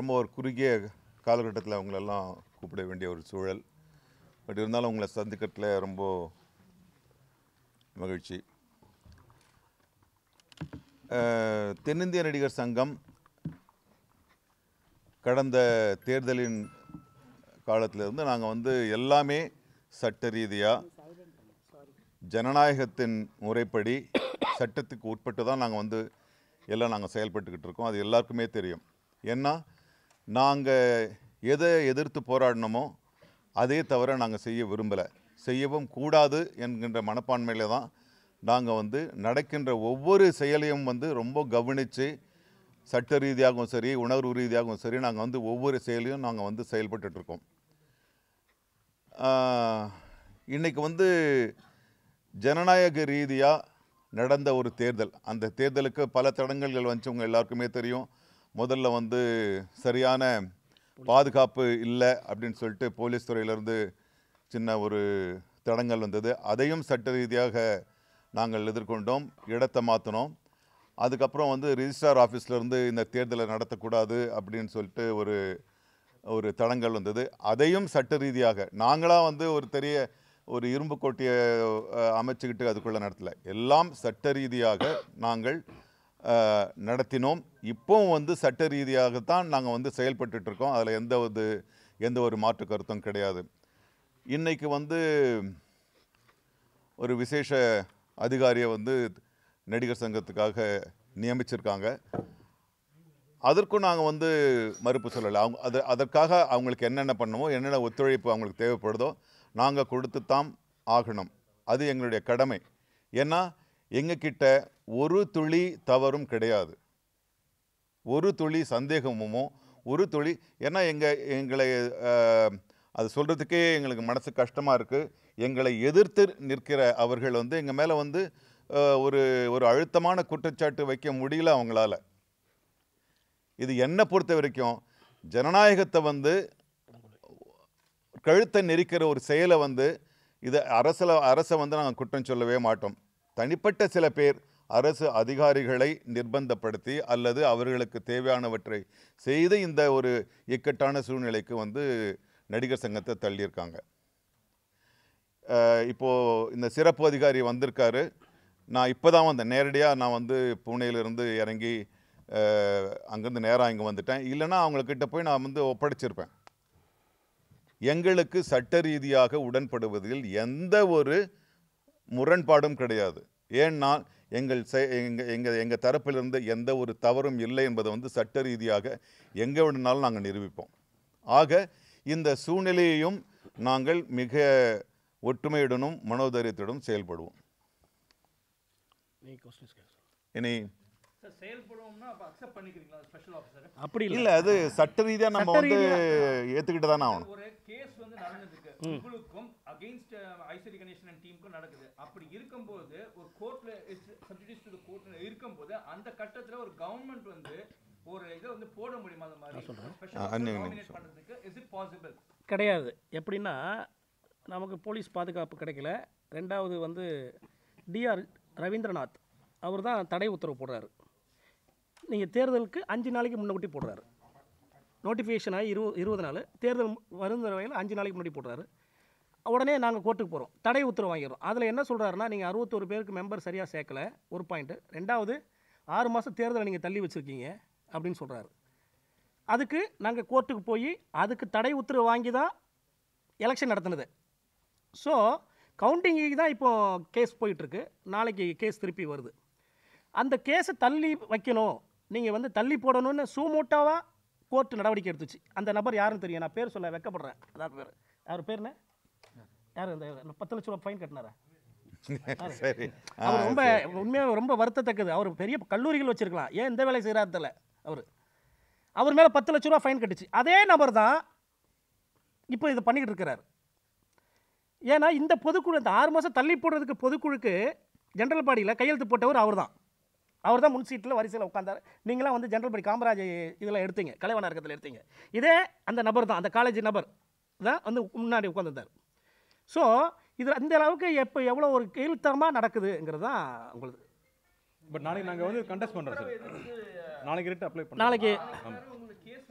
ரொம்ப ஒரு குறுகிய காலகட்டத்தில் அவங்களெல்லாம் கூப்பிட வேண்டிய ஒரு சூழல் பட் இருந்தாலும் உங்களை சந்திக்கிறதுல ரொம்ப மகிழ்ச்சி அஹ், தென்னிந்திய நடிகர் சங்கம் கடந்த தேர்தலின் காலத்திலிருந்து நாங்கள் வந்து எல்லாமே சட்ட ரீதியாக ஜனநாயகத்தின் முறைப்படி சட்டத்துக்கு உட்பட்டு தான் நாங்கள் வந்து எல்லாம் நாங்கள் செயல்பட்டுக்கிட்டு இருக்கோம் அது எல்லாருக்குமே தெரியும் ஏன்னா நாங்கள் எதை எதிர்த்து போராடினோமோ அதே தவிர நாங்கள் செய்ய விரும்பலை செய்யவும் கூடாது என்கின்ற மனப்பான்மையில் தான் நாங்கள் வந்து நடக்கின்ற ஒவ்வொரு செயலையும் வந்து ரொம்ப கவனித்து சட்ட ரீதியாகவும் சரி உணர்வு ரீதியாகவும் சரி நாங்கள் வந்து ஒவ்வொரு செயலையும் நாங்கள் வந்து செயல்பட்டுட்டு இருக்கோம் ஆஹ், இன்னைக்கு வந்து ஜனநாயக ரீதியாக நடந்த ஒரு தேர்தல் அந்த தேர்தலுக்கு பல தடங்கல்கள் வந்துச்சு உங்க எல்லாருக்குமே தெரியும் முதல்ல வந்து சரியான பாதுகாப்பு இல்லை அப்படின்னு சொல்லிட்டு போலீஸ் துறையிலேருந்து சின்ன ஒரு தடங்கல் வந்தது அதையும் சட்ட ரீதியாக நாங்கள் எதிர்கொண்டோம் இடத்தை மாற்றினோம் அதுக்கப்புறம் வந்து ரிஜிஸ்ட்ரார் ஆஃபீஸ்லேருந்து இந்த தேர்தலை நடத்தக்கூடாது அப்படின்னு சொல்லிட்டு ஒரு ஒரு தடங்கல் வந்தது அதையும் சட்ட ரீதியாக நாங்களாக வந்து ஒரு பெரிய ஒரு இரும்பு கோட்டையை அஹ், அமைச்சுக்கிட்டு அதுக்குள்ளே நடத்தலை எல்லாம் சட்ட ரீதியாக நாங்கள் அஹ், நடத்தினோம் இப்போவும் வந்து சட்ட ரீதியாகத்தான் நாங்கள் வந்து செயல்பட்டுட்டு இருக்கோம் அதில் எந்த ஒரு எந்த ஒரு மாற்று கருத்தும் கிடையாது இன்னைக்கு வந்து ஒரு விசேஷ அதிகாரியை வந்து நடிகர் சங்கத்துக்காக நியமிச்சிருக்காங்க அதற்கும் நாங்கள் வந்து மறுப்பு சொல்லலை அவங்க அது அதற்காக அவங்களுக்கு என்னென்ன பண்ணணுமோ என்னென்ன ஒத்துழைப்பு அவங்களுக்கு தேவைப்படுதோ நாங்கள் கொடுத்துத்தான் ஆகணும் அது எங்களுடைய கடமை ஏன்னா எங்ககிட்ட ஒரு துளி தவறும் கிடையாது ஒரு துளி சந்தேகமுமோ ஒரு துளி ஏன்னா எங்கள் எங்களை அஹ், அது சொல்கிறதுக்கே எங்களுக்கு மனசு கஷ்டமாக இருக்குது எங்களை எதிர்த்து நிற்கிற அவர்கள் வந்து எங்கள் மேலே வந்து அஹ், ஒரு ஒரு அழுத்தமான குற்றச்சாட்டு வைக்க முடியல அவங்களால இது என்னை பொறுத்த வரைக்கும் ஜனநாயகத்தை வந்து கழுத்தை நெரிக்கிற ஒரு செயலை வந்து இது அரசில் அரசை வந்து நாங்கள் குற்றம் சொல்லவே மாட்டோம் தனிப்பட்ட சில பேர் அரசு அதிகாரிகளை நிர்பந்தப்படுத்தி அல்லது அவர்களுக்கு தேவையானவற்றை செய்து இந்த ஒரு இக்கட்டான சூழ்நிலைக்கு வந்து நடிகர் சங்கத்தை தள்ளியிருக்காங்க அஹ் இப்போ இந்த சிறப்பு அதிகாரி வந்திருக்காரு நான் இப்போ தான் வந்தேன் நேரடியாக நான் வந்து புனேயிலிருந்து இறங்கி அஹ், அங்கேருந்து நேராக இங்கே வந்துட்டேன் இல்லைன்னா அவங்கக்கிட்ட போய் நான் வந்து ஒப்படைச்சிருப்பேன் எங்களுக்கு சட்ட ரீதியாக உடன்படுவதில் எந்த ஒரு முரண்பாடும் கிடையாது ஏன்னா எங்கள் செ- எங்க எங்க எங்கள் தரப்பிலிருந்து எந்த ஒரு தவறும் இல்லை என்பதை வந்து சட்ட ரீதியாக எங்கே வேணுனாலும் நாங்கள் நிரூபிப்போம் ஆக இந்த சூழ்நிலையையும் நாங்கள் மிக ஒற்றுமையுடனும் மனோதைரியத்துடன் செயல்படுவோம் நீ கொஸ்டின்ஸ் கேட்க இனி சார் செயல்படுவோம்னா அப்போ அக்செப்ட் பண்ணிக்கிறீங்களா ஸ்பெஷல் ஆஃபீஸர் அப்படி இல்லை இல்லை அது சட்ட ரீதியாக நம்ம சட்ட வந்து ஏற்றுக்கிட்டு தானே ஆகணும் ஒரு கேஸ் வந்து நடந்ததுக்கு உங்களுக்கும் அகைன்ஸ்ட் ஐஸ்வரி கணேசன் டீமுக்கும் நடக்குது அப்படி இருக்கும்போது ஒரு கோர்ட்ல சப்ஜெக்டிஸ் டு கோர்ட்ல இருக்கும்போது அந்த கட்டத்துல ஒரு கவர்மெண்ட் வந்து ஒரு இதை வந்து போட முடியுமா அந்த மாதிரி ஆ, ஸ்பெஷல் அன்னிய நாமினேட் நிமிஷம். பண்றதுக்கு இஸ் இட் பாசிபிள் கிடையாது எப்படின்னா நமக்கு போலீஸ் பாதுகாப்பு கிடைக்கல ரெண்டாவது வந்து டிஆர் ரவீந்திரநாத் அவர் தான் தடை உத்தரவு போடுறாரு நீங்கள் தேர்தலுக்கு அஞ்சு நாளைக்கு முன்னக்கூட்டி போடுறாரு நோட்டிஃபிகேஷன் ஆகி இரு இருபது நாள் தேர்தல் வருந்த வகையில் அஞ்சு நாளைக்கு முன்னாடி போடுறாரு உடனே நாங்கள் கோர்ட்டுக்கு போகிறோம் தடை உத்தரவு வாங்கிடுறோம் அதில் என்ன சொல்கிறாருன்னா நீங்கள் அறுபத்தோரு பேருக்கு மெம்பர் சரியாக சேர்க்கல ஒரு பாயிண்ட்டு ரெண்டாவது ஆறு மாதம் தேர்தலை நீங்கள் தள்ளி வச்சுருக்கீங்க அப்படின்னு சொல்கிறாரு அதுக்கு நாங்கள் கோர்ட்டுக்கு போய் அதுக்கு தடை உத்தரவு வாங்கி தான் எலெக்ஷன் நடத்தினது ஸோ கவுண்டிங்கு தான் இப்போ கேஸ் போயிட்டுருக்கு நாளைக்கு கேஸ் திருப்பி வருது அந்த கேஸை தள்ளி வைக்கணும் நீங்கள் வந்து தள்ளி போடணும்னு சூமூட்டாவாக கோர்ட்டு நடவடிக்கை எடுத்துச்சு அந்த நபர் யாருன்னு தெரியும் நான் பேர் சொல்ல வெக்கப்படுறேன் அதான் பேர் அவர் பேர் என்ன யார் இந்த பத்து லட்ச ரூபா ஃபைன் கட்டினாரா சரி ஆ, அவர் ரொம்ப உண்மையாக ரொம்ப வருத்தத்தக்கது அவர் பெரிய கல்லூரிகள் வச்சிருக்கலாம் ஏன் இந்த வேலை செய்கிறாரு தெரியல அவர் அவர் மேலே பத்து லட்ச ரூபா ஃபைன் கட்டுச்சு அதே நபர் தான் இப்போ இதை பண்ணிக்கிட்டு இருக்கிறார் ஏன்னா இந்த பொதுக்குழு இந்த ஆறு மாதம் தள்ளி போடுறதுக்கு பொதுக்குழுக்கு ஜென்ரல் பாடியில் கையெழுத்து போட்டவர் அவர் தான் அவர் தான் முன் சீட்டில் வரிசையில் உட்காந்தார் நீங்களாம் வந்து ஜென்ரல் பாடி காமராஜ் இதில் எடுத்தீங்க கலைவாணர் இருக்கத்தில் எடுத்தீங்க இதே அந்த நபர் தான் அந்த காலேஜ் நபர் தான் வந்து முன்னாடி உட்காந்துருந்தார் ஸோ இது இந்த அளவுக்கு எப்போ எவ்வளோ ஒரு கீழ்த்தரமாக நடக்குதுங்கிறது தான் உங்களுக்கு பட் நாளைக்கு நாங்கள் வந்து கண்டெஸ்ட் பண்ணுறோம் சார் நாளைக்கு ரேட் அப்ளை பண்ணுறோம் நாளைக்கு உங்களுக்கு கேஸ் வர வருது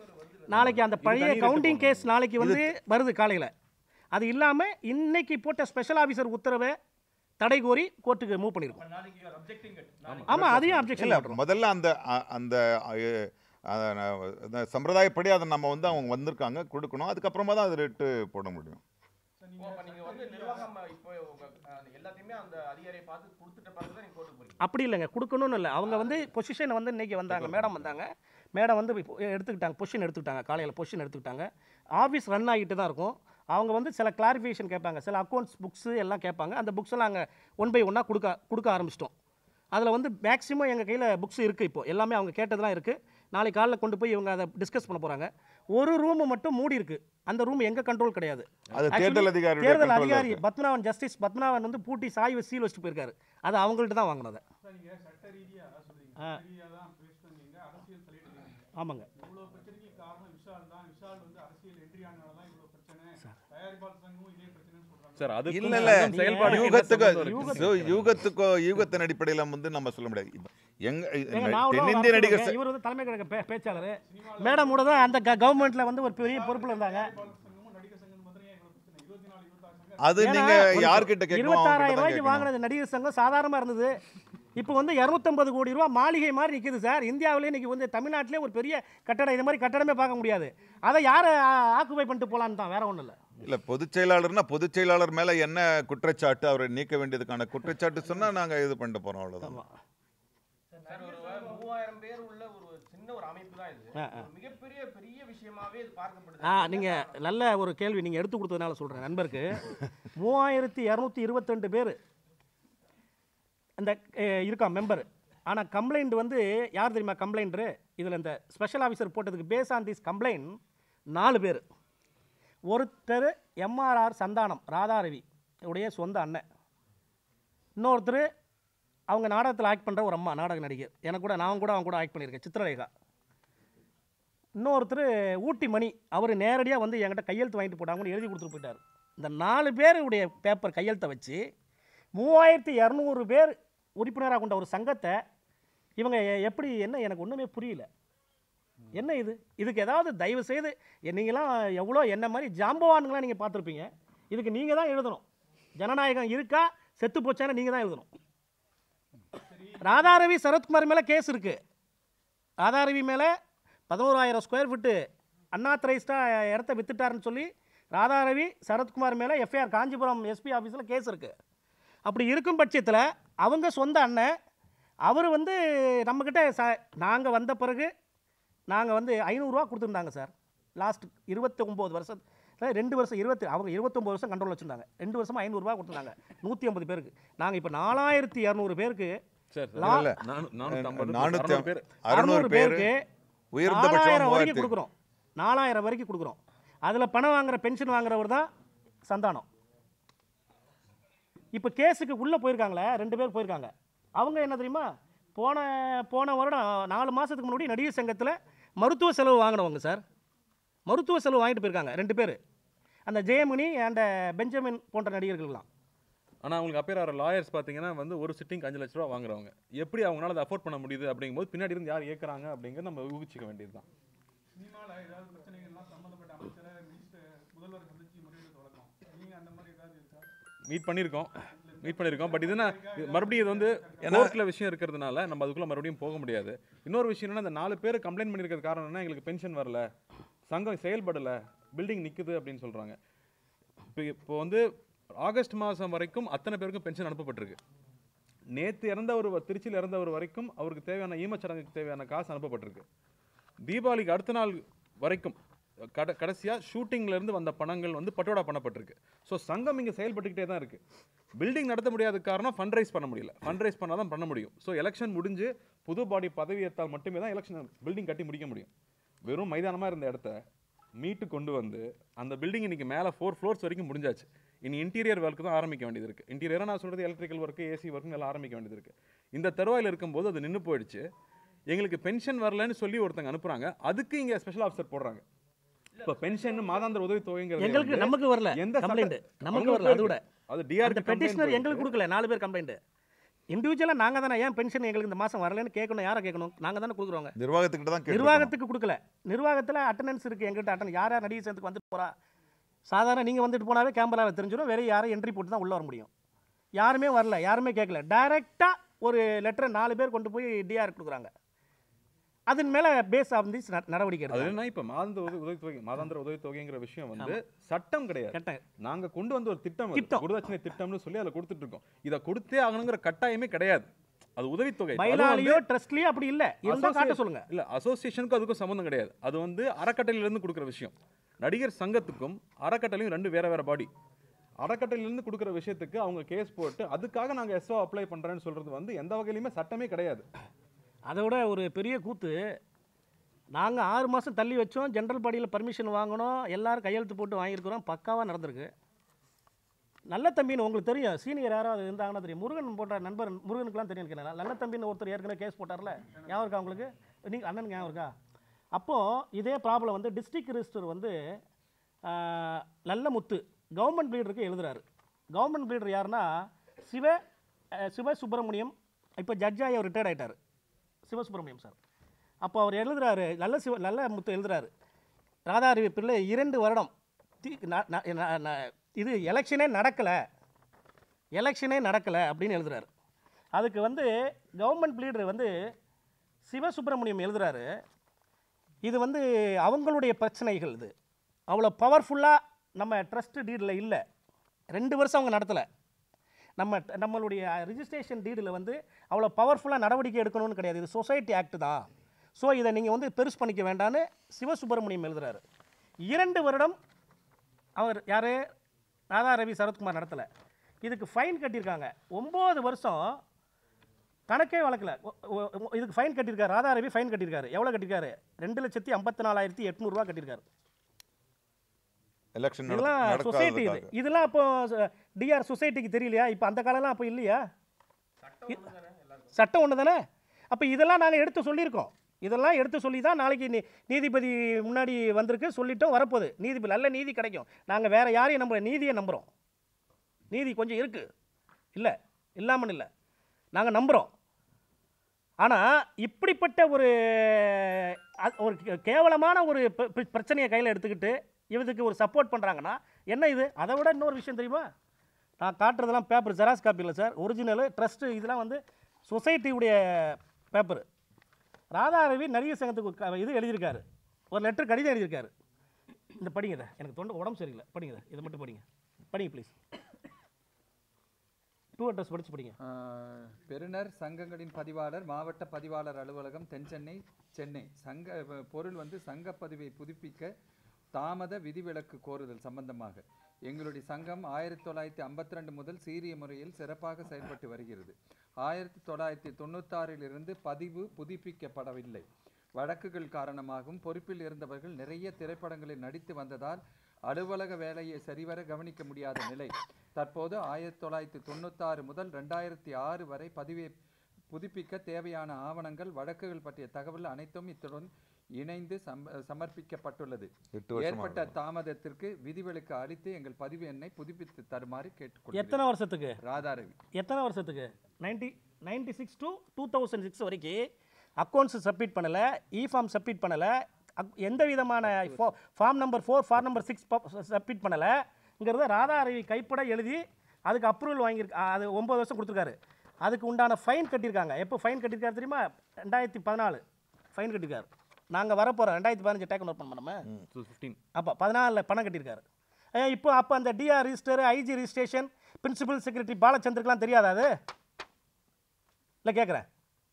நாளைக்கு அந்த இது பழைய தனி rate கவுண்டிங் போடணும். கேஸ் நாளைக்கு வந்து வருது காலையில் அது இல்லாமல் இன்னைக்கு போட்ட ஸ்பெஷல் ஆஃபீஸர் உத்தரவை தடை கோரி கோர்ட்டுக்கு மூவ் பண்ணியிருக்கோம் நாளைக்கு you are objecting it. நாளைக்கு ஆமாம் அதையும் அப்ஜெக்ஷன் இல்ல முதல்ல அந்த அ- அந்த அ- அ- அந்த சம்பிரதாயப்படி அதை நம்ம வந்து அவங்க வந்திருக்காங்க கொடுக்கணும் அதுக்கப்புறமா தான் அது ரேட்டு போட முடியும் ஓ, அப்ப நீங்க வந்து நிர்வாகம் இப்போ உங்க, அஹ், எல்லாத்தையுமே அந்த அதிகாரியை பார்த்து கொடுத்துட்ட பிறகு தான் நீங்க கோர்ட்டுக்கு போறீங்க அப்படி இல்லைங்க கொடுக்கணும்னு இல்லை அவங்க வந்து பொசிஷனை வந்து இன்னைக்கு வந்தாங்க மேடம் வந்தாங்க மேடம் வந்து இப்போ எடுத்துக்கிட்டாங்க பொசிஷன் எடுத்துக்கிட்டாங்க காலையில் பொசிஷன் எடுத்துக்கிட்டாங்க ஆஃபீஸ் ரன் ஆகிட்டு தான் இருக்கும் அவங்க வந்து சில கிளாரிஃபிகேஷன் கேட்பாங்க சில அக்கௌண்ட்ஸ் புக்ஸு எல்லாம் கேட்பாங்க அந்த புக்ஸ் எல்லாம் நாங்கள் ஒன் பை ஒன்னாக கொடுக்க கொடுக்க ஆரம்பிச்சிட்டோம் அதில் வந்து மேக்ஸிமம் எங்கள் கையில் புக்ஸ் இருக்குது இப்போ எல்லாமே அவங்க கேட்டதெல்லாம் இருக்குது நாளைக்கு காலைல கொண்டு போய் இவங்க அதை டிஸ்கஸ் பண்ண போகிறாங்க ஒரு ரூம் மட்டும் மூடி இருக்குது அந்த ரூம் எங்கள் கண்ட்ரோல் கிடையாது அது Actually, தேர்தல் அதிகாரியுடைய தேர்தல் control ல அதிகாரி இருக்கு. பத்மநாபன் ஜஸ்டிஸ் பத்மநாபன் வந்து பூட்டி சாய் சீல் வச்சுட்டு போயிருக்காரு அது அவங்கள்ட்ட தான் வாங்கினது நீங்க சட்ட ரீதியா அதான் சொல்றீங்க ஆ. சட்ட ரீதியா தான் பேஸ் பண்ணீங்க அரசியல் தலையிட்டு ஆமாங்க இவ்வளவு பிரச்சனைக்கு காரணம் விஷால் தான் விஷால் வந்து அரசியல் என்ட்ரி ஆனனால தான் இவ்வளவு பிரச்சனை தயாரிப்பாளர் சங்கமும் இதே பிரச்சனைன்னு சொல்றாங்க சார் அது இல்ல இல்ல செயல்பாடு யூகத்துக்கு யூகத்துக்கு- ஸோ யூகத்துக்கோ யூகத்தின் அடிப்படையில் வந்து நம்ம சொல்ல முடியாது இப்ப எங்க ஏங்க, நான் ஒரு தென்னிந்திய வார்த்தை நடிகர் சொல்றேன். இவர் வந்து தலைமை கழக பே- பேச்சாளர் மேடம் கூட தான் அந்த கவர்மெண்ட்ல வந்து ஒரு பெரிய பொறுப்புல இருந்தாங்க தயாரிப்பாளர் சங்கமும் நடிகர் சங்கம் மாத்திரம் ஏன் இவ்வளவு பிரச்சனை இருபத்தி நாலு இருபத்தாறு சங்கம் அது ஏன்னா, நீங்க ஒரு யார்கிட்ட கேட்கணும் இருபத்தாறாயிரம் அவங்க ரூபாய்க்கு கேட்கணும் வாங்கினது நடிகர் சங்கம் சாதாரணமா இருந்தது இப்போ வந்து இரநூத்தம்பது கோடி ரூபா மாளிகை மாதிரி நிக்குது சார் இந்தியாவிலே இன்னைக்கு வந்து தமிழ்நாட்டிலே ஒரு பெரிய கட்டடம் இது மாதிரி கட்டடமே பார்க்க முடியாது அதை யாரை ஆக்குபை பண்ணிட்டு போலான்னு தான் வேற ஒன்றும் இல்லை இல்ல பொதுச் செயலாளர்னா பொதுச் செயலாளர் மேல என்ன குற்றச்சாட்டு அவரை நீக்க வேண்டியதுக்கான குற்றச்சாட்டு சொன்னா நாங்க இது பண்ணிட்டு போறோம் அவ்வளவுதான் சார் ஒரு மூவாயிரம் பேர் உள்ள ஒரு சின்ன ஒரு அமைப்பு தான் இது ஆ, ஆ. ஒரு மிகப்பெரிய பெரிய விஷயமாவே இது பார்க்கப்படுது ஆ நீங்கள் நல்ல ஒரு கேள்வி நீங்கள் எடுத்து கொடுத்ததுனால சொல்கிறேன் நண்பருக்கு மூவாயிரத்தி இரநூத்தி இருபத்தெண்டு பேர் இந்த அஹ், இருக்கா மெம்பர் ஆனால் கம்ப்ளைண்ட் வந்து யார் தெரியுமா கம்ப்ளைண்டரு இதில் இந்த ஸ்பெஷல் ஆஃபீஸர் போட்டதுக்கு பேஸ் ஆன் திஸ் கம்ப்ளைண்ட் நாலு பேர் ஒருத்தர் எம்ஆர்ஆர் சந்தானம் ராதாரவி உடைய சொந்த அண்ணன் இன்னொருத்தர் அவங்க நாடகத்தில் ஆக்ட் பண்ணுற ஒரு அம்மா நாடக நடிகர் எனக்கு கூட நான் கூட அவங்க கூட ஆக்ட் பண்ணியிருக்கேன் சித்திரரேகா இன்னொருத்தர் ஊட்டி மணி அவர் நேரடியாக வந்து என்கிட்ட கையெழுத்து வாங்கிட்டு போட்டாங்கன்னு எழுதி கொடுத்துட்டு போயிட்டார் இந்த நாலு பேருடைய பேப்பர் கையெழுத்தை வச்சு மூவாயிரத்தி இரநூறு பேர் உறுப்பினராக கொண்ட ஒரு சங்கத்தை இவங்க எ- எப்படி என்ன எனக்கு ஒன்றுமே புரியல என்ன இது இதுக்கு ஏதாவது தயவு செய்து எ- நீங்களாம் எவ்வளோ என்ன மாதிரி ஜாம்பவான்களாம் நீங்கள் பார்த்துருப்பீங்க இதுக்கு நீங்கள் தான் எழுதணும் ஜனநாயகம் இருக்கா செத்து போச்சான்னு நீங்கள் தான் எழுதணும் ராதாரவி சரத்குமார் மேலே கேஸ் இருக்குது ராதாரவி மேலே பதினோராயிரம் ஸ்கொயர் ஃபீட்டு அன்ஆத்தரைஸ்டாக இடத்த வித்துட்டாருன்னு சொல்லி ராதாரவி சரத்குமார் மேலே எஃப்ஐஆர் காஞ்சிபுரம் எஸ்பி ஆஃபீஸில் கேஸ் இருக்குது அப்படி இருக்கும் பட்சத்தில் அவங்க சொந்த அண்ணன் அவர் வந்து நம்மக்கிட்ட ச நாங்கள் வந்த பிறகு நாங்கள் வந்து ஐநூறுரூவா கொடுத்துருந்தாங்க சார் லாஸ்ட் இருபத்தி ஒம்பது வருஷம் இல்ல, ரெண்டு வருஷம் இருபத்தி அவங்க இருபத்தொம்பது வருஷம் கண்ட்ரோல் வச்சுருந்தாங்க ரெண்டு வருஷமா ஐநூறுரூவா கொடுத்துருந்தாங்க நூற்றி ஐம்பது பேருக்கு நாங்கள் இப்போ நாலாயிரத்தி இரநூறு பேருக்கு சார் லா- இல்ல. நானூத்தி நானூத்தி ஐம்பது பேர் அறுநூறு பேர் பேருக்கு உயர்ந்தபட்சம் நாலாயிரம் வரைக்கும் மூவாயிரத்தி கொடுக்குறோம் நாலாயிரம் வரைக்கும் கொடுக்குறோம் அதில் பணம் வாங்குற பென்ஷன் வாங்குறவர் தான் சந்தானம் இப்போ கேஸுக்கு உள்ளே போயிருக்காங்களே ரெண்டு பேர் போயிருக்காங்க அவங்க என்ன தெரியுமா போன போன வருடம் நாலு மாதத்துக்கு முன்னாடி நடிகர் சங்கத்தில் மருத்துவ செலவு வாங்கினவங்க சார் மருத்துவ செலவு வாங்கிட்டு போயிருக்காங்க ரெண்டு பேர் அந்த ஜெயமணி அண்ட் பெஞ்சமின் போன்ற நடிகர்கள்லாம் ஆனா அவங்களுக்கு அப்பேர் ஆகிற லாயர்ஸ் பார்த்தீங்கன்னா வந்து ஒரு சிட்டிங் அஞ்சு லட்ச ரூபா வாங்குறவங்க எப்படி அவங்களால அதை அஃபோர்ட் பண்ண முடியுது அப்படிங்கும்போது பின்னாடி இருந்து யார் ஏற்கிறாங்க அப்படிங்கிறத நம்ம ஊகிச்சிக்க வேண்டியதுதான் சினிமால ஏதாவது பிரச்சனைகள்லாம் சம்மந்தப்பட்ட அமைச்சரை மினிஸ்டர் முதல்வர் சந்திச்சு முறையிட்டு வழக்கம் நீங்க அந்த மாதிரி ஏதாவது இருக்கா மீட் பண்ணியிருக்கோம் மீட் பண்ணியிருக்கோம் பட் இதுனா இது மறுபடியும் இது வந்து கோர்ட்ல விஷயம் இருக்கிறதுனால நம்ம அதுக்குள்ள மறுபடியும் போக முடியாது இன்னொரு விஷயம் என்னன்னா இந்த நாலு பேர் கம்ப்ளைண்ட் பண்ணியிருக்கிறது காரணம் என்ன எங்களுக்கு பென்ஷன் வரல சங்கம் செயல்படல பில்டிங் நிக்குது அப்படின்னு சொல்றாங்க இப்போ இப்போ வந்து ஆகஸ்ட் மாதம் வரைக்கும் அத்தனை பேருக்கும் பென்ஷன் அனுப்பப்பட்டிருக்கு நேத்து இறந்த ஒரு திருச்சியில் இறந்தவர் வரைக்கும் அவருக்கு தேவையான ஈமச்சடங்குக்கு தேவையான காசு அனுப்பப்பட்டிருக்கு தீபாவளிக்கு அடுத்த நாள் வரைக்கும் கட கடைசியாக ஷூட்டிங்லேருந்து வந்த பணங்கள் வந்து பட்டோடா பண்ணப்பட்டிருக்கு ஸோ சங்கம் இங்கே செயல்பட்டுக்கிட்டே தான் இருக்குது பில்டிங் நடத்த முடியாத காரணம் ஃபண்ட் ரைஸ் பண்ண முடியல ஃபண்ட் ரைஸ் பண்ணால் தான் பண்ண முடியும் ஸோ எலெக்ஷன் முடிஞ்சு புது பாடி பதவி ஏற்றால் மட்டுமே தான் எலெக்ஷன் பில்டிங் கட்டி முடிக்க முடியும் வெறும் மைதானமாக இருந்த இடத்த மீட்டு கொண்டு வந்து அந்த பில்டிங் இன்னைக்கு மேலே ஃபோர் ஃப்ளோர்ஸ் வரைக்கும் முடிஞ்சாச்சு இனி இன்டீரியர் ஒர்க் தான் ஆரம்பிக்க வேண்டியது இருக்குது இன்டீரியராக நான் சொல்கிறது எலக்ட்ரிக்கல் ஒர்க்கு ஏசி ஒர்க்கு எல்லாம் ஆரம்பிக்க வேண்டியது இருக்குது இந்த தருவாயில் இருக்கும்போது அது நின்று போயிடுச்சு எங்களுக்கு பென்ஷன் வரலன்னு சொல்லி ஒருத்தங்க அனுப்புறாங்க அதுக்கு இங்க ஸ்பெஷல் ஆஃபீஸர் போடுறாங்க இப்போ பென்ஷன் மாதாந்திர உதவி தொகைங்கிறது எங்களுக்கு வந்து நமக்கு வரல எந்த கம்ப்ளைண்ட் சட்ட- நமக்கு அவங்களுக்கு வரல அது விட அது டிஆர் அந்த பெட்டிஷனர் எங்களுக்கு கொடுக்கல நாலு பேர் கம்ப்ளைண்ட் இண்டிவிஜுவலாக நாங்கள் தானே ஏன் பென்ஷன் எங்களுக்கு இந்த மாதம் வரலன்னு கேட்கணும் யாரை கேட்கணும் நாங்கள் தானே கொடுக்குறோங்க நிர்வாகத்துக்கிட்ட தான் கேட்டு நிர்வாகத்துக்கு கொடுக்கல நிர்வாகத்தில் அட்டண்டன்ஸ் இருக்குது எங்கள்கிட்ட அட்டன் யார் யார் நடிகர் சங்கத்துக்கு வந்துட்டு போகிறா சாதாரண நீங்கள் வந்துட்டு போனாவே கேமராவில் தெரிஞ்சிடும் வேறு யாரும் என்ட்ரி போட்டு தான் உள்ளே வர முடியும் யாருமே வரல யாருமே கேட்கல டைரெக்டாக ஒரு லெட்டரை நாலு பேர் கொண்டு போய் டிஆர் கொடுக்குறாங்க அதன் மேலே பேஸ் ஆஃப் நடவடிக்கை அது எடுத்தாங்க என்ன இப்ப மாதாந்திர உதவி உதவித்தொகை மாதாந்திர உதவித்தொகைங்கிற விஷயம் வந்து சட்டம் கிடையாது கரெக்டாக நாங்க கொண்டு வந்த ஒரு திட்டம் அது. திட்டம். குருதாட்சணை திட்டம்னு சொல்லி அதுல கொடுத்துட்டு இருக்கோம் இதை கொடுத்தே ஆகணுங்கிற கட்டாயமே கிடையாது அது உதவித்தொகை அதுவும் வந்து- பைலாலேயோ ட்ரஸ்ட்லேயோ அப்படி இல்லை இருந்தால் காட்ட Associate- சொல்லுங்க இல்ல அசோசியேஷனுக்கும் அதுக்கும் சம்மந்தம் கிடையாது அது வந்து அறக்கட்டளையில இருந்து கொடுக்குற விஷயம் நடிகர் சங்கத்துக்கும் அறக்கட்டளையும் ரெண்டு வேற வேற பாடி அறக்கட்டளையில இருந்து கொடுக்குற விஷயத்துக்கு அவங்க கேஸ் போட்டு அதுக்காக நாங்க எஸ்ஓ அப்ளை பண்றேன்னு சொல்றது வந்து எந்த வகையிலுமே சட்டமே கிடையாது அதை விட ஒரு பெரிய கூத்து நாங்கள் ஆறு மாதம் தள்ளி வச்சோம் ஜென்ரல் பாடியில் பர்மிஷன் வாங்கினோம் எல்லாரும் கையெழுத்து போட்டு வாங்கியிருக்கிறோம் பக்காவாக நடந்திருக்கு நல்ல தம்பின்னு உங்களுக்கு தெரியும் சீனியர் யாராவது இருந்தாங்கன்னா தெரியும் முருகன் போட்ட நண்பர் முருகனுக்குலாம் தெரியும் எனக்கு நல்ல தம்பின்னு ஒருத்தர் ஏற்கனவே கேஸ் போட்டார்ல ஞாபகம் இருக்கா உங்களுக்கு நீங்கள் அண்ணனுக்கு ஞாபகம் இருக்கா அப்போது இதே ப்ராப்ளம் வந்து டிஸ்ட்ரிக்ட் ரிஜிஸ்டர் வந்து ஆஹ், நல்ல முத்து கவர்மெண்ட் லீடருக்கு எழுதுறாரு கவர்மெண்ட் லீடர் யாருன்னா சிவ அஹ், சிவ சுப்பிரமணியம் இப்போ ஜட்ஜாகி அவர் ரிட்டையர்ட் ஆயிட்டார் சிவசுப்பிரமணியம் சார் அப்போ அவர் எழுதுறாரு நல்ல சிவ நல்ல முத்து எழுதுறாரு ராதாரவி பிள்ளை இரண்டு வருடம் தி- ந- ந- ந- ந- இது எலெக்ஷனே நடக்கலை எலெக்ஷனே நடக்கலை அப்படின்னு எழுதுறாரு அதுக்கு வந்து கவர்மெண்ட் லீடர் வந்து சிவசுப்பிரமணியம் எழுதுறாரு இது வந்து அவங்களுடைய பிரச்சனைகள் இது அவ்வளோ பவர்ஃபுல்லாக நம்ம ட்ரஸ்ட் டீடில் இல்லை ரெண்டு வருஷம் அவங்க நடத்தலை நம்ம நம்மளுடைய ரிஜிஸ்ட்ரேஷன் டீடில் வந்து அவ்வளோ பவர்ஃபுல்லாக நடவடிக்கை எடுக்கணும்னு கிடையாது இது சொசைட்டி ஆக்ட் தான் ஸோ இதை நீங்கள் வந்து பெருசு பண்ணிக்க வேண்டான்னு சிவசுப்பிரமணியம் எழுதுறாரு இரண்டு வருடம் அவர் யார் ராதா ரவி சரத்குமார் நடத்தலை இதுக்கு ஃபைன் கட்டியிருக்காங்க ஒம்பது வருஷம் கணக்கே வழக்கல ஒ- ஒ- ஒ- இதுக்கு ஃபைன் கட்டியிருக்காரு ராதா ரவி ஃபைன் கட்டியிருக்காரு எவ்வளோ கட்டியிருக்காரு ரெண்டு லட்சத்தி ஐம்பத்தி நாலாயிரத்தி எட்நூறுரூவா கட்டியிருக்காரு எலெக்ஷன் இதெல்லாம் சொசைட்டி இது நடக்காததுக்காக இதெல்லாம் அப்போ டிஆர் சொசைட்டிக்கு தெரியலையா இப்போ அந்த காலம்லாம் அப்போ இல்லையா சட்டம் ஒன்று தானே எல்லாருக்கும் சட்டம் ஒன்று தானே அப்போ இதெல்லாம் நாங்கள் எடுத்து சொல்லியிருக்கோம் இதெல்லாம் எடுத்து சொல்லி தான் நாளைக்கு நீ நீதிபதி முன்னாடி வந்திருக்கு சொல்லிட்டோம் வரப்போகுது நீதிபதி நல்ல நீதி கிடைக்கும் நாங்கள் வேறு யாரையும் நம்புற நீதியை நம்புகிறோம் நீதி கொஞ்சம் இருக்குது இல்லை இல்லாமல் இல்லை நாங்கள் நம்புகிறோம் ஆனால் இப்படிப்பட்ட ஒரு அ- ஒரு கே- கேவலமான ஒரு ப- பி- பிரச்சனையை கையில் எடுத்துக்கிட்டு இவதுக்கு ஒரு சப்போர்ட் பண்ணுறாங்கன்னா என்ன இது அதை விட இன்னொரு விஷயம் தெரியுமா நான் காட்டுறதெல்லாம் பேப்பர் ஜெராக்ஸ் காப்பி இல்லை சார் ஒரிஜினலு ட்ரஸ்ட்டு இதெல்லாம் வந்து சொசைட்டியுடைய பேப்பர் ராதாரவி நடிகர் சங்கத்துக்கு ஒரு க- இது எழுதியிருக்காரு ஒரு லெட்டர் கடிதம் எழுதியிருக்காரு இந்த படிங்க இதை எனக்கு தொண்டை உடம்பு சரியில்லை படிங்க இதை இதை மட்டும் படிங்க படிங்க ப்ளீஸ் டூ அட்ரஸ் படித்து படிங்க ஆஹ், பெறுநர் சங்கங்களின் பதிவாளர் மாவட்ட பதிவாளர் அலுவலகம் தென்சென்னை சென்னை சங்க அஹ், பொருள் வந்து சங்க பதிவை புதுப்பிக்க தாமத விதிவிலக்கு கோருதல் சம்பந்தமாக எங்களுடைய சங்கம் ஆயிரத்தி தொள்ளாயிரத்தி ஐம்பத்தி ரெண்டு முதல் சீரிய முறையில் சிறப்பாக செயல்பட்டு வருகிறது ஆயிரத்தி தொள்ளாயிரத்தி தொண்ணூத்தாறிலிருந்து பதிவு புதுப்பிக்கப்படவில்லை வழக்குகள் காரணமாகவும் பொறுப்பில் இருந்தவர்கள் நிறைய திரைப்படங்களில் நடித்து வந்ததால் அலுவலக வேலையை சரிவர கவனிக்க முடியாத நிலை தற்போது ஆயிரத்தி தொள்ளாயிரத்தி தொண்ணூத்தாறு முதல் ரெண்டாயிரத்தி ஆறு வரை பதிவை புதுப்பிக்க தேவையான ஆவணங்கள் வழக்குகள் பற்றிய தகவல் அனைத்தும் இத்துடன் இணைந்து சம- சமர்ப்பிக்கப்பட்டுள்ளது எட்டு வருஷமா ஏற்பட்ட இருக்கும். தாமதத்திற்கு விதிவிலக்கு அளித்து எங்கள் பதிவு எண்ணை புதுப்பித்து தருமாறு கேட்டுக்கொள்கிறேன் எத்தனை வருஷத்துக்கு ராதாரவி எத்தனை வருஷத்துக்கு ninety ninety six to two thousand six வரைக்கும் அக்கௌண்ட்ஸ் சப்மிட் பண்ணலை இ ஃபார்ம் சப்மிட் பண்ணலை எந்த விதமான form number four form number six submit பண்ணலைங்கிறத ராதா அருவி கைப்பட எழுதி அதுக்கு அப்ரூவல் வாங்கியிருக்கு அது ஒம்பது வருஷம் கொடுத்துருக்காரு அதுக்கு உண்டான ஃபைன் கட்டியிருக்காங்க எப்போ ஃபைன் கட்டியிருக்காரு தெரியுமா ரெண்டாயிரத்தி பதினாலு ஃபைன் கட்டியிருக்காரு நாங்கள் வரப்போகிறோம் ரெண்டாயிரத்தி பதினஞ்சு டேக் ஓவர் பண்ண நம்ம ஃபிஃப்டீன் அப்போ பதினாலில் பணம் கட்டியிருக்காரு ஏன் இப்போ அப்போ அந்த DR register IG registration principal secretary பாலச்சந்தருக்குலாம் தெரியாதா அது இல்லை கேட்குறேன்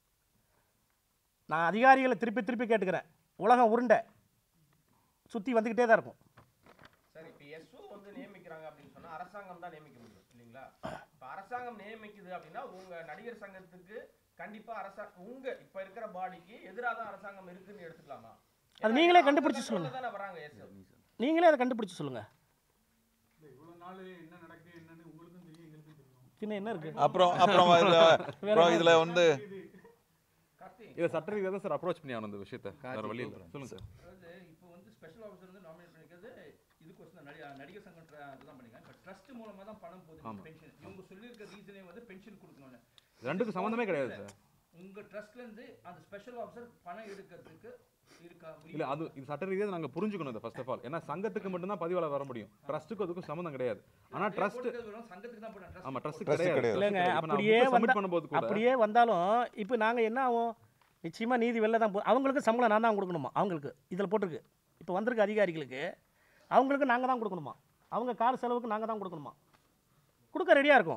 நான் அதிகாரிகளை திருப்பி திருப்பி கேட்டுக்கிறேன் உலகம் உருண்டை சுற்றி வந்துக்கிட்டே தான் இருக்கும் சரி இப்போ எஸ்ஓ வந்து நியமிக்கிறாங்க அப்படின்னு சொன்னா அரசாங்கம் தான் நியமிக்க முடியும் இல்லைங்களா இப்போ அரசாங்கம் நியமிக்குது அப்படின்னா உங்க நடிகர் சங்கத்துக்கு கண்டிப்பா அரசாங்கம் உங்க இப்ப இருக்கிற பாடிக்கு எதிராக தான் அரசாங்கம் இருக்குன்னு எடுத்துக்கலாமா அது நீங்களே கண்டுபிடிச்சு சொல்லுங்க. தானே வராங்க எஸ்ஓ நீங்களே அதை கண்டுபிடிச்சு சொல்லுங்கள் இல்லை இவ்வளோ நாள் என்ன நடக்குது என்னன்னு உங்களுக்கும் தெரியும் எங்களுக்கும் தெரியும் சின்ன என்ன இருக்குது அப்புறம் அப்புறம் இதுல அப்புறம் இதுல வந்து கார்த்தி இதை சட்ட ரீதியாக தான் சார் அப்ரோச் பண்ணி ஆகணும் இந்த விஷயத்தை வேற வழி இல்லை சொல்லுங்க சார் அதாவது இப்போ வந்து ஸ்பெஷல் ஆஃபீஸர் வந்து நாமினேட் பண்ணிக்கிறது இதுக்கோசம் தான் நடி- நடிகர் சங்கம் ட்ர- இதுதான் பண்ணிக்கலாம் இப்போ ட்ரஸ்ட் மூலமா தான் பணம் போகுது பென்ஷன் இவங்க சொல்லியிருக்க ரீசனே வந்து பென்ஷன் கொடுக்கணும்னு ரெண்டுக்கும் சம்மந்தமே கிடையாது சார் உங்க ட்ரஸ்ட்ல இருந்து அந்த ஸ்பெஷல் ஆஃபீஸர் பணம் எடுக்கிறதுக்கு இருக்கா இல்ல அது இது சட்ட ரீதியாக நாங்க புரிஞ்சுக்கணும் இதை ஃபர்ஸ்ட் ஆஃப் ஆல் ஏன்னா சங்கத்துக்கு மட்டும்தான் பதிவாளர் வர முடியும் ட்ரஸ்ட்டுக்கு அதுக்கும் சம்மந்தம் கிடையாது ஆனா ட்ரஸ்ட் போட்டுக்கிறது வெறும் சங்கத்துக்கு தான் போட்டேன் ஆமா ட்ரஸ்ட் Trust கிடையாது கிடையாது. இல்லைங்க இப்ப நான் அப்படியே book submit வந்தா பண்ணும்போது கூட அப்படியே வந்தாலும் இப்போ நாங்கள் என்ன ஆகும் நிச்சயமாக நீதி வெளில தான் போ அவங்களுக்கு சம்பளம் நான் தான் கொடுக்கணுமா அவங்களுக்கு இதில் போட்டிருக்கு இப்போ வந்திருக்க அதிகாரிகளுக்கு அவங்களுக்கு நாங்கள் தான் கொடுக்கணுமா அவங்க கார் செலவுக்கு நாங்கள் தான் கொடுக்கணுமா கொடுக்க ரெடியாக இருக்கும்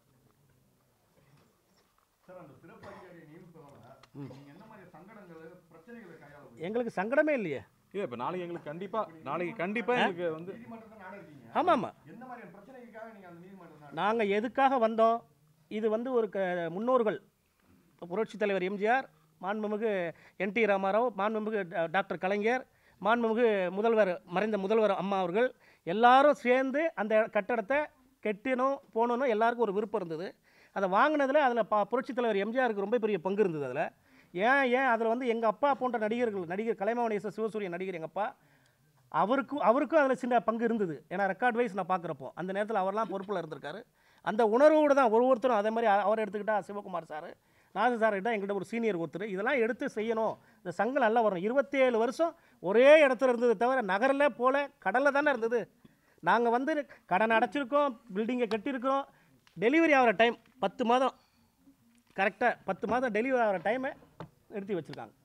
சார் அந்த சிறப்பு அதிகாரியை நியமிப்பதால நீங்க என்ன மாதிரி சங்கடங்கள் பிரச்சனைகளை கையாள எங்களுக்கு சங்கடமே இல்லையே இல்ல இப்ப நாளைக்கு எங்களுக்கு கண்டிப்பா நாளைக்கு கண்டிப்பா எங்களுக்கு வந்து நீதிமன்றத்தை நாட இருக்கீங்க ஆமாம் ஆமாம் எந்த மாதிரியான பிரச்சனைக்காக நீங்க அந்த நீதிமன்றத்தை நாங்கள் எதுக்காக வந்தோம் இது வந்து ஒரு க முன்னோர்கள் இப்போ புரட்சித் தலைவர் எம்ஜிஆர் மாண்புமிகு என் டி ராமாராவ் மாண்புமிகு டா- டாக்டர் கலைஞர் மாண்புமிகு முதல்வர் மறைந்த முதல்வர் அம்மா அவர்கள் எல்லாரும் சேர்ந்து அந்த கட்டடத்தை கெட்டணும் போகணுன்னு எல்லாருக்கும் ஒரு விருப்பம் இருந்தது அதை வாங்கினதில் அதில் பா புரட்சித் தலைவர் எம்ஜிஆருக்கு ரொம்ப பெரிய பங்கு இருந்தது அதில் ஏன் ஏன் அதில் வந்து எங்கள் அப்பா போன்ற நடிகர்கள் நடிகர் கலைமாமணி எஸ் சிவசூரியன் நடிகர் எங்கள் அப்பா அவருக்கும் அவருக்கும் அதில் சின்ன பங்கு இருந்தது ஏன்னா ரெக்கார்ட் வைஸ் நான் பார்க்குறப்போ அந்த நேரத்தில் அவர்லாம் பொறுப்பில் இருந்திருக்காரு அந்த உணர்வோடு தான் ஒவ்வொருத்தரும் அதே மாதிரி அ- அவர் எடுத்துக்கிட்டா சிவகுமார் சார் நாசர் சார் கிட்ட எங்கிட்ட ஒரு சீனியர் ஒருத்தர் இதெல்லாம் எடுத்து செய்யணும் இந்த சங்கம் நல்லா வரணும் இருபத்தேழு வருஷம் ஒரே இடத்துல இருந்தது தவிர நகரில் போல கடலில் தானே இருந்தது நாங்கள் வந்து கடன் அடைச்சிருக்கோம் பில்டிங்கை கட்டியிருக்கிறோம் டெலிவரி ஆகிற டைம் பத்து மாதம் கரெக்டாக பத்து மாதம் டெலிவரி ஆகிற டைமை நிறுத்தி வச்சுருக்காங்க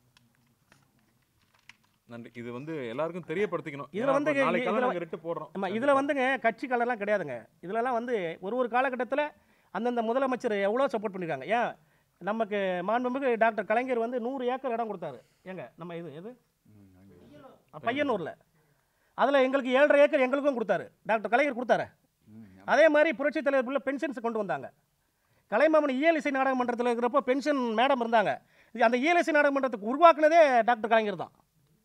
நன்றி இது வந்து எல்லாருக்கும் தெரியப்படுத்திக்கணும் இதுல ஏன்னா வந்து அப்ப நாளைக்கு இதுல காலையில வ- நாங்க ரெட்டு போடுறோம் ஆமாம் இதில் வந்துங்க கட்சி கலர்லாம் கிடையாதுங்க இதுலலாம் வந்து ஒரு ஒரு காலகட்டத்தில் அந்தந்த முதலமைச்சர் எவ்வளோ சப்போர்ட் பண்ணியிருக்காங்க ஏன் நமக்கு மாண்புமிகு டாக்டர் கலைஞர் வந்து நூறு ஏக்கர் இடம் கொடுத்தாரு ஏங்க நம்ம இது எது அஹ் பையனூரில் அதில் எங்களுக்கு ஏழரை ஏக்கர் எங்களுக்கும் கொடுத்தாரு டாக்டர் கலைஞர் கொடுத்தாரு அதே மாதிரி புரட்சித் தலைவர் உள்ள பென்ஷன்ஸ் கொண்டு வந்தாங்க கலைமாமணி இயலிசை நாடக மன்றத்தில் இருக்கிறப்போ பென்ஷன் மேடம் இருந்தாங்க இது அந்த இயலிசை நாடக மன்றத்துக்கு உருவாக்குனதே டாக்டர் கலைஞர் தான்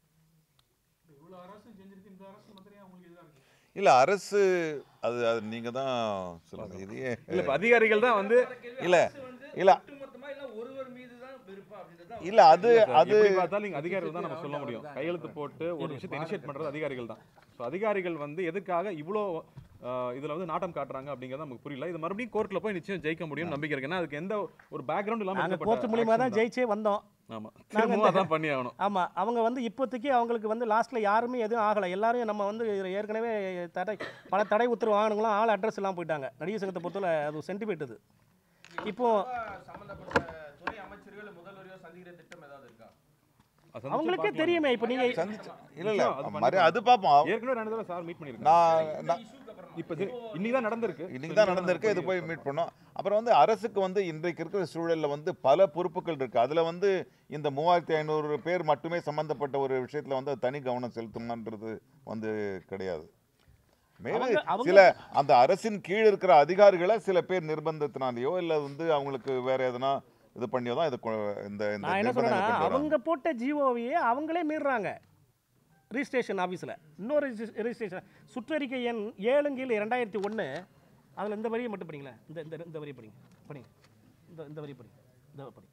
இவ்வளவு அரசு செஞ்சிருக்கு இந்த அரசு மாத்திரம் ஏன் உங்களுக்கு இதா இருக்கு இல்ல அரசு அது அது நீங்க தான் சொல்லுங்க இதையே இல்ல இப்ப அதிகாரிகள் தான் வந்து இல்ல இல்ல ஒட்டுமொத்தமா இல்ல ஒருவர் மீது தான் விருப்பம் அப்படின்றது தான் இல்ல அது அது எப்படி பார்த்தாலும் நீங்க அதிகாரிகள் தான் நம்ம சொல்ல முடியும் கையெழுத்து போட்டு ஒரு விஷயத்தை இனிஷியேட் பண்றது அதிகாரிகள் தான் ஸோ அதிகாரிகள் வந்து எதுக்காக இவ்வளோ ஆஹ், இதுல வந்து நாட்டம் காட்டுறாங்க அப்படிங்கிறது நமக்கு புரியல இது மறுபடியும் கோர்ட்ல போய் நிச்சயம் ஜெயிக்க முடியும் நம்பிக்கை இருக்கு ஏன்னா அதுக்கு எந்த ஒரு பேக்ரவுண்ட் இல்லாம நாங்கள் எடுக்கப்பட்ட கோர்ட் மூலியமாக தான் action ஜெயிச்சே வந்தோம் ஆமா நாங்க திரும்பவும் இந்த- அதான் பண்ணி ஆகணும் ஆமாம் அவங்க வந்து இப்போதைக்கு அவங்களுக்கு வந்து லாஸ்ட்டில் யாருமே எதுவும் ஆகலை எல்லாரும் நம்ம வந்து இதுல ஏற்கனவே தடை பல தடை உத்தரவு வாங்கினவங்களாம் ஆள் அட்ரஸ் எல்லாம் போயிட்டாங்க நடிகர் சங்கத்தை பொறுத்தவரை அது சென்டிமீட் இது இப்போ சம்பந்தப்பட்ட துறை அமைச்சர்கள் முதல்வரையோ சந்திக்கிற திட்டம் ஏதாவது இருக்கா அது சந்திச்சு அவங்களுக்கே பார்க்கலாம். தெரியுமே இப்போ நீங்கள் சந்திச்சு இல்ல இல்ல அது மறு அது பார்ப்போம் ஏற்கனவே ரெண்டு தடவை சார் மீட் பண்ணிருக்கேன் நான் நான் இப்போ இன்னைக்கு தான் நடந்திருக்கு இன்னைக்கு தான் நடந்திருக்கு இது போய் மீட் பண்ணோம் அப்புறம் வந்து அரசுக்கு வந்து இன்றைக்கு இருக்கிற சூழல்ல வந்து பல பொறுப்புகள் இருக்கு அதுல வந்து இந்த மூவாயிரத்தி ஐநூறு பேர் மட்டுமே சம்பந்தப்பட்ட ஒரு விஷயத்துல வந்து தனி கவனம் செலுத்தணும்ன்றது வந்து கிடையாது மேலும் அவங்க- அவங்க- சில அந்த அரசின் கீழ் இருக்கிற அதிகாரிகளை சில பேர் நிர்பந்தத்தினாலேயோ இல்ல வந்து அவங்களுக்கு வேற எதனா இது பண்ணியோ தான் இது கொ- இந்த இந்த நான் என்ன நிர்பந்தங்களை சொல்றேன்னா கொண்டு வராங்க. அவங்க போட்ட ஜிஓவையே அவங்களே மீறுறாங்க ரிஜிஸ்ட்ரேஷன் ஆஃபீஸில் இன்னொரு ரிஜிஸ்ட்ரேஷன் சுற்றறிக்கை எண் ஏழுங்கில் இரண்டாயிரத்தி ஒன்று அதில் இந்த வரியை மட்டும் படிங்களேன் இந்த இந்த இந்த வரியை படிங்க படிங்க இந்த இந்த வரியை படிங்க இந்த படி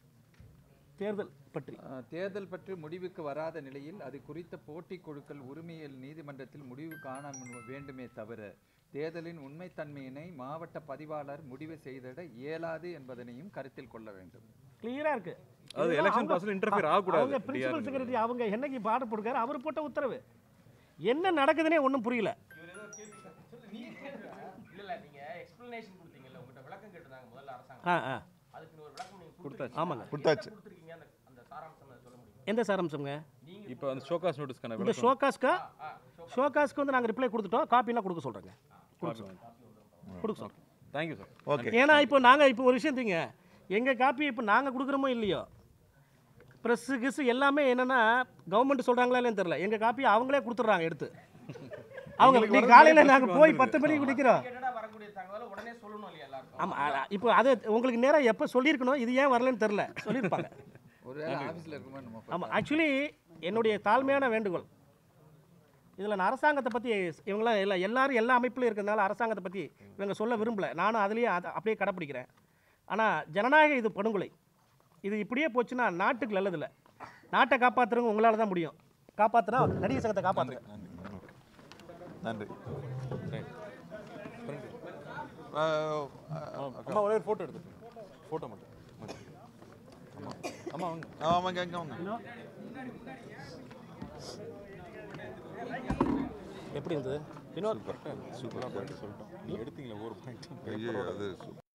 தேர்தல் பற்றி அஹ், தேர்தல் பற்றி முடிவுக்கு வராத நிலையில் அது குறித்த போட்டி குழுக்கள் உரிமையியல் நீதிமன்றத்தில் முடிவு காண மு- வேண்டுமே தவிர தேர்தலின் உண்மைத்தன்மையினை மாவட்ட பதிவாளர் முடிவு செய்திட இயலாது என்பதனையும் கருத்தில் கொள்ள வேண்டும் கிளியராக இருக்கு அதாவது இதெல்லாம் election அவங்க- process ல interfere ஆகக்கூடாது. அவங்க பிரின்சிபல் செக்ரட்டரி அவங்க என்னைக்கு பாடு போட்டுக்காரு அவர் போட்ட உத்தரவு என்ன நடக்குதுன்னே ஒன்றும் புரியல இவர் ஏதோ கேள்வி சொல்லு நீ இல்ல இல்ல நீங்க எக்ஸ்பிளனேஷன் கொடுத்தீங்கல்ல உங்ககிட்ட விளக்கம் கேட்டிருந்தாங்க முதல்ல அரசாங்கம் ஆ ஆ அதுக்கு நீ ஒரு விளக்கம் நீங்க கொடுத்தாச்சு. ஆமாங்க. கொடுத்தாச்சு. என்ன கொடுத்துருக்கீங்க அந்த அந்த சாராம்சம் அதை சொல்ல முடியுமா எந்த சாராம்சங்க இப்போ அந்த ஷோகாஸ் நோட்டீஸ்க்கான இந்த விளக்கம் ஷோகாஸ்க்கா ஷோகாஸ்க்கு வந்து நாங்கள் ரிப்ளை கொடுத்துட்டோம் காப்பிலாம் கொடுக்க சொல்கிறேங்க கொடுக்க சொல்கிறோம் தேங்க்யூ சார் ஓகே ஏன்னா இப்போ நாங்கள் இப்போ ஒரு விஷயம் தெரியுங்க எங்கள் காப்பி இப்போ நாங்கள் கொடுக்குறோமோ இல்லையோ ப்ரெஸ்ஸு கிஸ்ஸு எல்லாமே என்னென்னா கவர்மெண்ட் சொல்கிறாங்களா இல்லைன்னு தெரில எங்கள் காப்பி அவங்களே கொடுத்துட்றாங்க எடுத்து அவங்க எங்களுக்கு நீ வரது காலையில் press நாங்கள் க்கு போய் வந்துருது. பத்து மணிக்கு நிற்கிறோம் கேட்டடா வரக்கூடிய தகவலை உடனே சொல்லணும் இல்லையா எல்லாருக்கும் ஆமாம் இப்போ அது உங்களுக்கு நேரம் எப்போ சொல்லியிருக்கணும் இது ஏன் வரலன்னு தெரில சொல்லியிருப்பாங்க ஒரு வேளை ஆஃபீஸில் இருக்குமா நம்ம ஆமாம் ஆக்சுவலி என்னுடைய தாழ்மையான வேண்டுகோள் இதில் நான் அரசாங்கத்தை பற்றி இவங்களாம் எல்லா எல்லாரும் எல்லா அமைப்பிலும் இருக்கிறதுனால அரசாங்கத்தை பற்றி இவங்க சொல்ல விரும்பல நானும் அதுலேயே அதை அப்படியே கடைப்பிடிக்கிறேன் ஆனால் ஜனநாயக இது படுகொலை இது இப்படியே போச்சுன்னா நாட்டுக்கு நல்லதில்லை நாட்டை காப்பாற்றுறவங்க உங்களால் தான் முடியும் காப்பாற்றுனா நடிகர் சங்கத்தை காப்பாற்றுங்க நன்றி அம்மா ஒரே ஒரு ஃபோட்டோ எடுத்து ஃபோட்டோ மட்டும் ஆமாம் ஆமாம் அவங்க ஆமாங்க அங்கே வாங்க எப்படி இருந்தது வினோத் சூப்பராக போயிட்டு சொல்லிட்டோம் நீங்கள் எடுத்தீங்களா ஒரு பாயிண்ட் ஐயோ அது